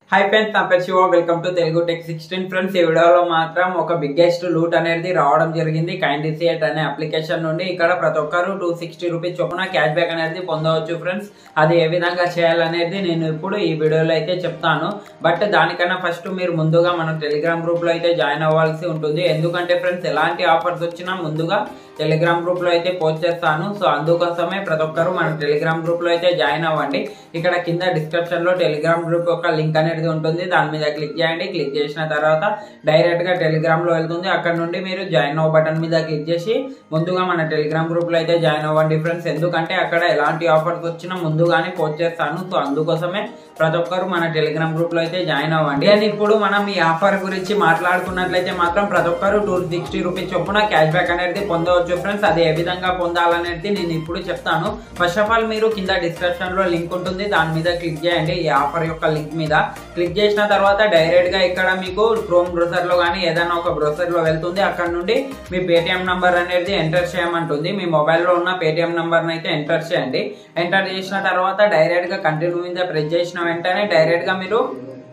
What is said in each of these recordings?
high friends నా పేరు Shiva welcome to Telugu tech sixteen friends ఈ వీడియోలో మాత్రం ఒక బిగ్గెస్ట్ లూట్ అనేది రావడం జరిగింది కైండిసియేట్ అనే అప్లికేషన్ నుండి ఇక్కడ ప్రతి ఒక్కరు టూ సిక్స్టీ రూపీస్ చొప్పున క్యాష్ బ్యాక్ అనేది పొందవచ్చు ఫ్రెండ్స్ అది ఏ విధంగా చేయాలనేది నేను ఇప్పుడు ఈ వీడియోలో అయితే చెప్తాను బట్ దానికన్నా ఫస్ట్ మీరు ముందుగా మన టెలిగ్రామ్ గ్రూప్ లో అయితే జాయిన్ అవ్వాల్సి ఉంటుంది ఎందుకంటే ఫ్రెండ్స్ ఎలాంటి ఆఫర్స్ వచ్చినా ముందుగా టెలిగ్రామ్ గ్రూప్ లో అయితే పోస్ట్ చేస్తాను సో అందుకోసమే ప్రతి ఒక్కరు మన టెలిగ్రామ్ గ్రూప్ లో అయితే జాయిన్ అవ్వండి ఇక్కడ కింద డిస్క్రిప్షన్ లో టెలిగ్రామ్ గ్రూప్ యొక్క లింక్ అనేది ఉంటుంది దాని మీద క్లిక్ చేయండి క్లిక్ చేసిన తర్వాత డైరెక్ట్ గా టెలిగ్రామ్ లో వెళ్తుంది అక్కడ నుండి మీరు జాయిన్ అవ్వ బటన్ మీద క్లిక్ చేసి ముందుగా మన టెలిగ్రామ్ గ్రూప్ లో అయితే జాయిన్ అవ్వండి ఫ్రెండ్స్ ఎందుకంటే అక్కడ ఎలాంటి ఆఫర్స్ వచ్చినా ముందుగానే పోస్ట్ చేస్తాను సో అందుకోసమే ప్రతి ఒక్కరు మన టెలిగ్రామ్ గ్రూప్ లో అయితే జాయిన్ అవ్వండి అండ్ ఇప్పుడు మనం ఈ ఆఫర్ గురించి మాట్లాడుకున్నట్లయితే మాత్రం ప్రతి ఒక్కరు టూ సిక్స్టీ రూపీస్ చొప్పున క్యాష్ బ్యాక్ అనేది పొందవచ్చు ఫ్రెండ్స్ అది ఏ విధంగా పొందాలనేది నేను ఇప్పుడు చెప్తాను ఫస్ట్ ఆఫ్ ఆల్ మీరు కింద డిస్క్రిప్షన్ లో లింక్ ఉంటుంది దాని మీద క్లిక్ చేయండి ఈ ఆఫర్ యొక్క లింక్ మీద క్లిక్ చేసిన తర్వాత డైరెక్ట్ గా ఇక్కడ మీకు క్రోమ్ బ్రౌజర్ లో కానీ ఏదైనా ఒక బ్రౌజర్ లో వెళ్తుంది అక్కడ నుండి మీ పేటిఎం నంబర్ అనేది ఎంటర్ చేయమంటుంది మీ మొబైల్లో ఉన్న పేటిఎం నంబర్ అయితే ఎంటర్ చేయండి ఎంటర్ చేసిన తర్వాత డైరెక్ట్ గా కంటిన్యూ మీద ప్రెస్ చేసిన వెంటనే డైరెక్ట్ గా మీరు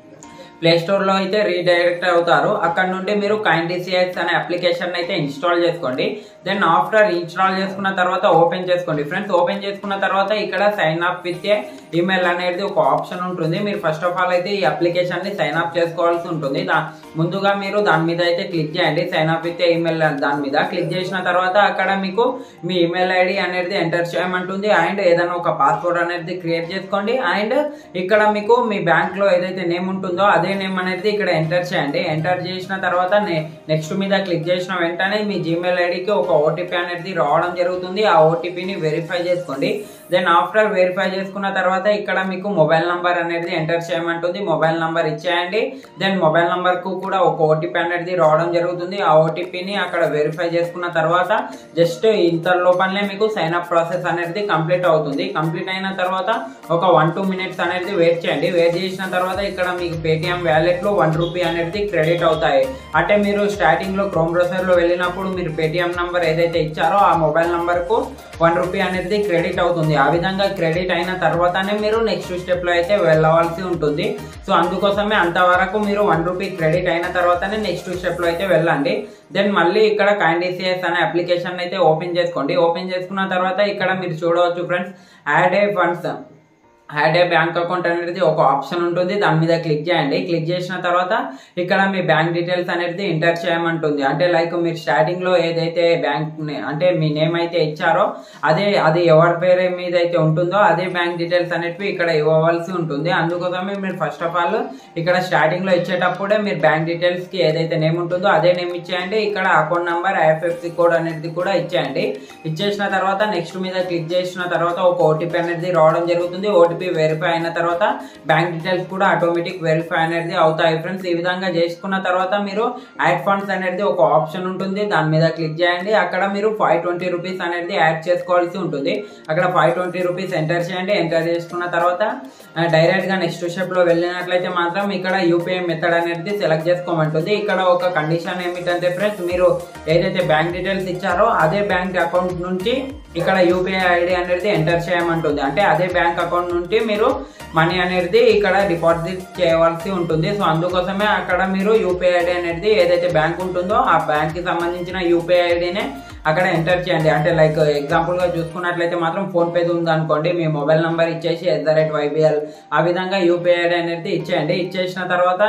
ప్లే స్టోర్ లో అయితే రీడైరెక్ట్ అవుతారు అక్కడ నుండి మీరు కైండిసిఎక్స్ అనే అప్లికేషన్ అయితే ఇన్స్టాల్ చేసుకోండి దెన్ ఆఫ్టర్ ఇన్స్టాల్ చేసుకున్న తర్వాత ఓపెన్ చేసుకోండి ఫ్రెండ్స్ ఓపెన్ చేసుకున్న తర్వాత ఇక్కడ సైన్ అప్ విత్ ఈమెయిల్ అనేది ఒక ఆప్షన్ ఉంటుంది మీరు ఫస్ట్ ఆఫ్ ఆల్ అయితే ఈ అప్లికేషన్ ని సైన్ అప్ చేసుకోవాల్సి ఉంటుంది దా ముందుగా మీరు దాని మీద అయితే క్లిక్ చేయండి సైన్ అప్ విత్ ఈమెయిల్ దాని మీద క్లిక్ చేసిన తర్వాత అక్కడ మీకు మీ ఈమెయిల్ ఐడి అనేది ఎంటర్ చేయమంటుంది అండ్ ఏదైనా ఒక పాస్వర్డ్ అనేది క్రియేట్ చేసుకోండి అండ్ ఇక్కడ మీకు మీ బ్యాంక్ లో ఏదైతే నేమ్ ఉంటుందో అదే నేమ్ అనేది ఇక్కడ ఎంటర్ చేయండి ఎంటర్ చేసిన తర్వాత నెక్స్ట్ మీద క్లిక్ చేసిన వెంటనే మీ జీమెయిల్ ఐడికి ఒక ఓటీపీ అనేది రావడం జరుగుతుంది ఆ ఓటీపీని వెరిఫై చేసుకోండి దెన్ ఆఫ్టర్ వెరిఫై చేసుకున్న తర్వాత ఇక్కడ మీకు మొబైల్ నంబర్ అనేది ఎంటర్ చేయమంటుంది మొబైల్ నంబర్ ఇచ్చేయండి దెన్ మొబైల్ నంబర్ కు కూడా ఒక ఓటీపీ అనేది రావడం జరుగుతుంది ఆ ఓటీపీని అక్కడ వెరిఫై చేసుకున్న తర్వాత జస్ట్ ఇంత లోపలనే మీకు సైన్ అప్ ప్రాసెస్ అనేది కంప్లీట్ అవుతుంది కంప్లీట్ అయిన తర్వాత ఒక వన్ టూ మినిట్స్ అనేది వెయిట్ చేయండి వెయిట్ చేసిన తర్వాత ఇక్కడ మీకు పేటిఎం వ్యాలెట్ లో వన్ రూపీ అనేది క్రెడిట్ అవుతాయి అంటే మీరు స్టార్టింగ్ లో క్రోమ్ బ్రౌజర్ లో వెళ్ళినప్పుడు మీరు పేటిఎం నంబర్ ఏదైతే ఇచ్చారో ఆ మొబైల్ నంబర్ కు వన్ రూపీ అనేది క్రెడిట్ అవుతుంది ఆ విధంగా క్రెడిట్ అయిన తర్వాతనే మీరు నెక్స్ట్ స్టెప్ లో అయితే వెళ్ళవలసి ఉంటుంది సో అందుకోసమే అంతవరకు మీరు వన్ రూపీ క్రెడిట్ అయిన తర్వాతనే నెక్స్ట్ స్టెప్ లో అయితే వెళ్ళండి దెన్ మళ్ళీ ఇక్కడ కైండిసిఎస్ అనే అప్లికేషన్ అయితే ఓపెన్ చేసుకోండి ఓపెన్ చేసుకున్న తర్వాత ఇక్కడ మీరు చూడవచ్చు friends add a funds add a bank account అనేది ఒక ఆప్షన్ ఉంటుంది దాని మీద క్లిక్ చేయండి క్లిక్ చేసిన తర్వాత ఇక్కడ మీ బ్యాంక్ డీటెయిల్స్ అనేది ఎంటర్ చేయమంటుంది అంటే లైక్ మీరు స్టార్టింగ్ లో ఏదైతే బ్యాంక్ అంటే మీ నేమ్ అయితే ఇచ్చారో అదే అది ఎవరి పేరు మీద అయితే ఉంటుందో అదే బ్యాంక్ డీటెయిల్స్ అనేటివి ఇక్కడ ఇవ్వవలసి ఉంటుంది అందుకోసమే మీరు ఫస్ట్ ఆఫ్ ఆల్ ఇక్కడ స్టార్టింగ్ లో ఇచ్చేటప్పుడే మీరు బ్యాంక్ డీటెయిల్స్ కి ఏదైతే నేమ్ ఉంటుందో అదే నేమ్ ఇచ్చేయండి ఇక్కడ అకౌంట్ నంబర్ ఐఎఫ్ఎస్సి కోడ్ అనేది కూడా ఇచ్చేయండి ఇచ్చేసిన తర్వాత నెక్స్ట్ మీద క్లిక్ చేసిన తర్వాత ఒక ఓటీపీ అనేది రావడం జరుగుతుంది ఓటీపీ ఓటీపీ వెరిఫై అయిన తర్వాత బ్యాంక్ డీటెయిల్స్ కూడా ఆటోమేటిక్ వెరిఫై అనేది అవుతాయి ఫ్రెండ్స్ ఈ విధంగా చేసుకున్న తర్వాత మీరు యాడ్ ఫండ్స్ అనేది ఒక ఆప్షన్ ఉంటుంది దాని మీద క్లిక్ చేయండి అక్కడ మీరు ఫైవ్ ట్వంటీ రూపీస్ అనేది యాడ్ చేసుకోవాల్సి ఉంటుంది అక్కడ ఫైవ్ ట్వంటీ రూపీస్ ఎంటర్ చేయండి ఎంటర్ చేసుకున్న తర్వాత డైరెక్ట్ గా నెక్స్ట్ స్టెప్ లో వెళ్ళినట్లయితే మాత్రం ఇక్కడ యూపీఐ మెథడ్ అనేది సెలెక్ట్ చేసుకోమంటుంది ఇక్కడ ఒక కండిషన్ ఏమిటంటే ఫ్రెండ్స్ మీరు ఏదైతే బ్యాంక్ డీటెయిల్స్ ఇచ్చారో అదే బ్యాంక్ అకౌంట్ నుంచి ఇక్కడ యూపీఐ ఐడి అనేది ఎంటర్ చేయమంటుంది అంటే అదే బ్యాంక్ అకౌంట్ నుండి మీరు మనీ అనేది ఇక్కడ డిపాజిట్ చేయవలసి ఉంటుంది సో అందుకోసమే అక్కడ మీరు యూపీఐ ఐడి అనేది ఏదైతే బ్యాంక్ ఉంటుందో ఆ బ్యాంక్ కి సంబంధించిన యూపీఐ ఐడినే అక్కడ ఎంటర్ చేయండి అంటే లైక్ ఎగ్జాంపుల్ గా చూసుకున్నట్లయితే మాత్రం ఫోన్ పే ఉంది అనుకోండి మీ మొబైల్ నంబర్ ఇచ్చేసి ఎట్ ద రేట్ వైబిఎల్ ఆ విధంగా యూపీఐ ఐడి అనేది ఇచ్చేయండి ఇచ్చేసిన తర్వాత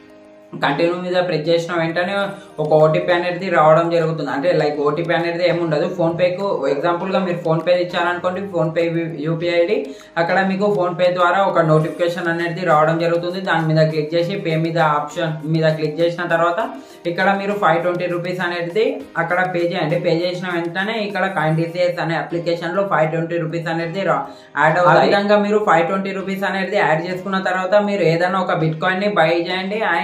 కంటిన్యూ మీద ప్రెస్ చేసిన వెంటనే ఒక ఓటీపీ అనేది రావడం జరుగుతుంది అంటే లైక్ ఓటీపీ అనేది ఏముండదు ఫోన్ పేకు ఎగ్జాంపుల్ గా మీరు ఫోన్ పే ఇచ్చారనుకోండి ఫోన్ పే యూపీఐ ఐడి అక్కడ మీకు ఫోన్ పే ద్వారా ఒక నోటిఫికేషన్ అనేది రావడం జరుగుతుంది దాని మీద క్లిక్ చేసి పే మీద ఆప్షన్ మీద క్లిక్ చేసిన తర్వాత ఇక్కడ మీరు ఫైవ్ ట్వంటీ రూపీస్ అనేది అక్కడ పే చేయండి పే చేసిన వెంటనే ఇక్కడ కైండిసిఎస్ అనే అప్లికేషన్ లో ఫైవ్ ట్వంటీ రూపీస్ అనేది యాడ్ అవుతుంది విధంగా మీరు ఫైవ్ ట్వంటీ రూపీస్ అనేది యాడ్ చేసుకున్న తర్వాత మీరు ఏదైనా ఒక బిట్ కాయిన్ ని బై చేయండి అండ్ సేల్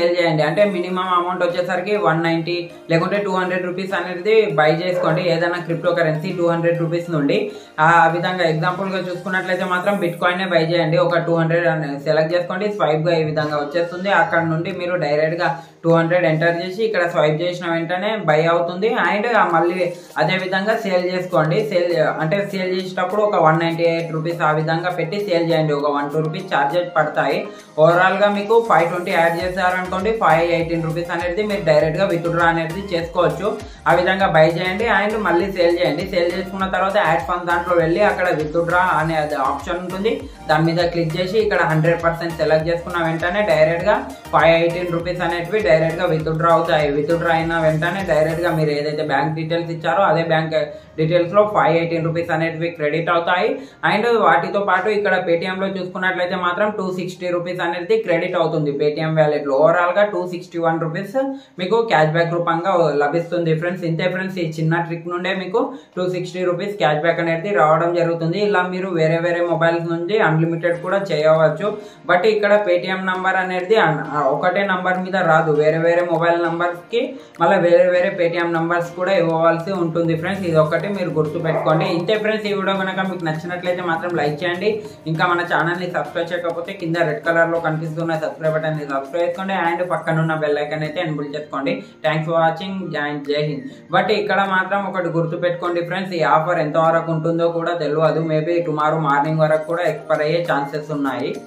సేల్ చేయండి అంటే మినిమం అమౌంట్ వచ్చేసరికి వన్ నైన్టీ లేకుంటే టూ హండ్రెడ్ రూపీస్ అనేది బై చేసుకోండి ఏదైనా cryptocurrency two hundred rupees నుండి ఆ విధంగా ఎగ్జాంపుల్ గా చూసుకున్నట్లయితే మాత్రం బిట్ కాయిన్ బై చేయండి ఒక టూ హండ్రెడ్ సెలెక్ట్ చేసుకోండి స్వైప్ గా ఈ విధంగా వచ్చేస్తుంది అక్కడ నుండి మీరు డైరెక్ట్ గా టూ హండ్రెడ్ ఎంటర్ చేసి ఇక్కడ స్వైప్ చేసిన వెంటనే బై అవుతుంది అండ్ మళ్ళీ అదే విధంగా సేల్ చేసుకోండి సేల్ అంటే సేల్ చేసేటప్పుడు ఒక వన్ నైన్టీ ఎయిట్ రూపీస్ ఆ విధంగా పెట్టి సేల్ చేయండి ఒక వన్ టూ రూపీస్ చార్జెస్ పడతాయి ఓవరాల్ గా మీకు ఫైవ్ ట్వంటీ యాడ్ చేశారనుకోండి ఫైవ్ ఎయిటీన్ రూపీస్ అనేది మీరు డైరెక్ట్ గా విత్డ్రా అనేది చేసుకోవచ్చు ఆ విధంగా బై చేయండి అండ్ మళ్ళీ సేల్ చేయండి సేల్ చేసుకున్న తర్వాత యాడ్ ఫండ్ దాంట్లో వెళ్ళి అక్కడ విత్డ్రా అనే ఆప్షన్ ఉంటుంది దాని మీద క్లిక్ చేసి ఇక్కడ హండ్రెడ్ పర్సెంట్ సెలెక్ట్ చేసుకున్న వెంటనే డైరెక్ట్ గా ఫైవ్ ఎయిటీన్ రూపీస్ అనేటివి డైరెక్ట్ గా విత్డ్రా అవుతాయి విత్డ్రా అయిన వెంటనే డైరెక్ట్ గా మీరు ఏదైతే బ్యాంక్ డీటెయిల్స్ ఇచ్చారో అదే బ్యాంక్ డీటెయిల్స్ లో ఫైవ్ ఎయిటీన్ రూపీస్ అనేటివి క్రెడిట్ అవుతాయి అండ్ వాటితో పాటు ఇక్కడ పేటిఎం లో చూసుకున్నట్లయితే మాత్రం టూ సిక్స్టీ రూపీస్ అనేది క్రెడిట్ అవుతుంది పేటిఎం వ్యాలెట్ లో ఓవరాల్ గా టూ సిక్స్టీ వన్ రూపీస్ మీకు క్యాష్ బ్యాక్ రూపంగా లభిస్తుంది ఫ్రెండ్స్ ఇంతే ఫ్రెండ్స్ ఈ చిన్న ట్రిక్ నుండే మీకు two sixty rupees cash back అనేది రావడం జరుగుతుంది ఇలా మీరు వేరే వేరే మొబైల్స్ నుంచి అన్లిమిటెడ్ కూడా చేయవచ్చు బట్ ఇక్కడ పేటిఎం నంబర్ అనేది అన్- ఆ ఒకటే నంబర్ మీద రాదు వేరే వేరే మొబైల్ నంబర్స్ కి మళ్ళీ వేరే వేరే పేటిఎం నంబర్స్ కూడా ఇవ్వవలసి ఉంటుంది ఫ్రెండ్స్ ఇది ఒకటి మీరు గుర్తు పెట్టుకోండి ఇంతే ఫ్రెండ్స్ ఈ వీడియో కనుక మీకు నచ్చినట్లయితే మాత్రం లైక్ చేయండి ఇంకా మన ఛానల్ ని సబ్స్క్రైబ్ చేయకపోతే కింద రెడ్ కలర్ లో కనిపిస్తున్న సబ్స్క్రైబ్ బటన్ ని సబ్స్క్రైబ్ చేసుకోండి అండ్ పక్కన ఉన్న బెల్ ఐకన్ అయితే ఎన్బుల్ చేసుకోండి థ్యాంక్స్ ఫర్ వాచింగ్ జై జై హింద్ బట్ ఇక్కడ మాత్రం ఒకటి గుర్తు పెట్టుకోండి ఫ్రెండ్స్ ఈ ఆఫర్ ఎంత వరకు ఉంటుందో కూడా తెలియదు మేబీ టుమారో మార్నింగ్ వరకు కూడా ఎక్స్పైర్ అయ్యే ఛాన్సెస్ ఉన్నాయి